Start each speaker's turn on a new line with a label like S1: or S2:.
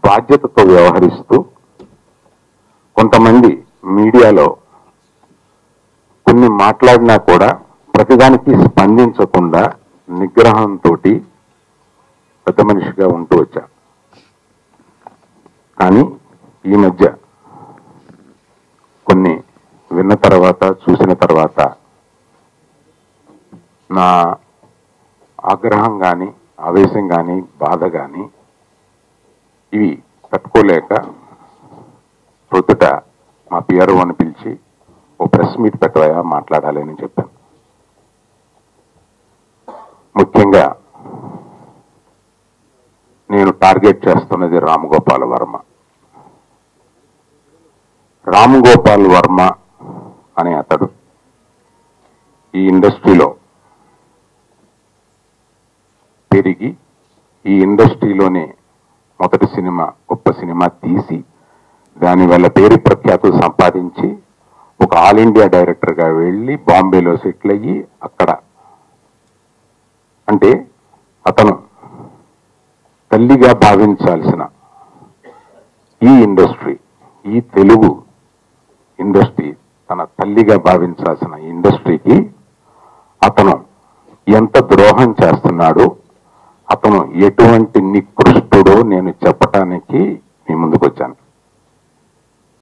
S1: బాధ్యతతో వ్యవహరిస్తూ కొంతమంది మీడియాలో కొన్ని మాట్లాడినా కూడా ప్రతిదానికి స్పందించకుండా నిగ్రహంతో పెద్ద మనిషిగా ఉంటూ వచ్చా కానీ ఈ మధ్య కొన్ని విన్న తర్వాత చూసిన తర్వాత నా ఆగ్రహం కానీ ఆవేశం కానీ బాధ కానీ ఇవి తట్టుకోలేక ప్రొద్దుట మా పిఆర్ఓ అని పిలిచి ఓ ప్రెస్ మీట్ పెట్టవయా మాట్లాడాలి అని చెప్పాను ముఖ్యంగా నేను టార్గెట్ చేస్తున్నది రామ్ గోపాల్ వర్మ రామ్ గోపాల్ వర్మ అనే అతడు ఈ ఇండస్ట్రీలో పెరిగి ఈ ఇండస్ట్రీలోనే మొదటి సినిమా గొప్ప సినిమా తీసి దానివల్ల పేరు ప్రఖ్యాతులు సంపాదించి ఒక ఆల్ ఇండియా డైరెక్టర్గా వెళ్ళి బాంబేలో సెటిల్ అయ్యి అక్కడ అంటే అతను తల్లిగా భావించాల్సిన ఈ ఇండస్ట్రీ ఈ తెలుగు ఇండస్ట్రీ తన తల్లిగా భావించాల్సిన ఈ ఇండస్ట్రీకి అతను ఎంత ద్రోహం చేస్తున్నాడో అతను ఎటువంటి నికృష్టుడో నేను చెప్పటానికి మీ ముందుకు వచ్చాను